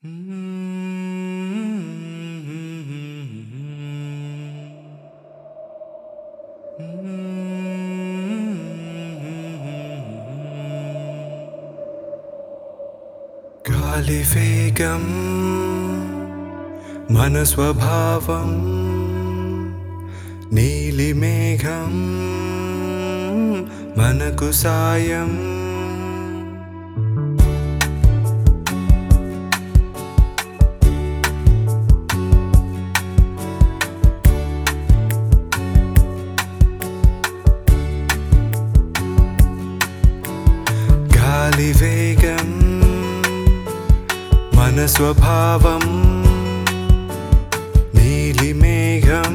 గాలి వేగం మన స్వభావం నీలి మేఘం మనకు సాయం గాలి వేగం మన స్వభావం నీలి మేఘం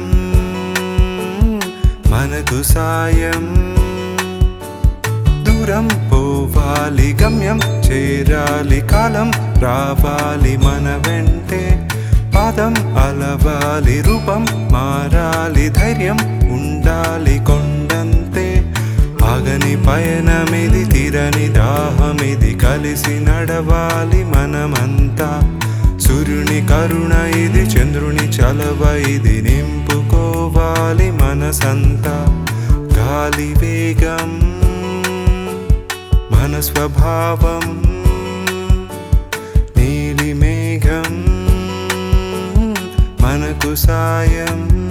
మనకు సాయం దూరం పోవాలి గమ్యం చేరాలి కాలం రావాలి మన వెంటే పాదం అలవాలి రూపం మారాలి ధైర్యం ఉండాలి కొండంతే ఆగని పయనమిది తీరని దాహమిది కలిసి నడవాలి మనమంతా సూర్యుని కరుణ ఇది చంద్రుని చలవ ఇది నింపుకోవాలి మనసంతా గాలి వేగం మన స్వభావం నీలి మేఘం మనకు సాయం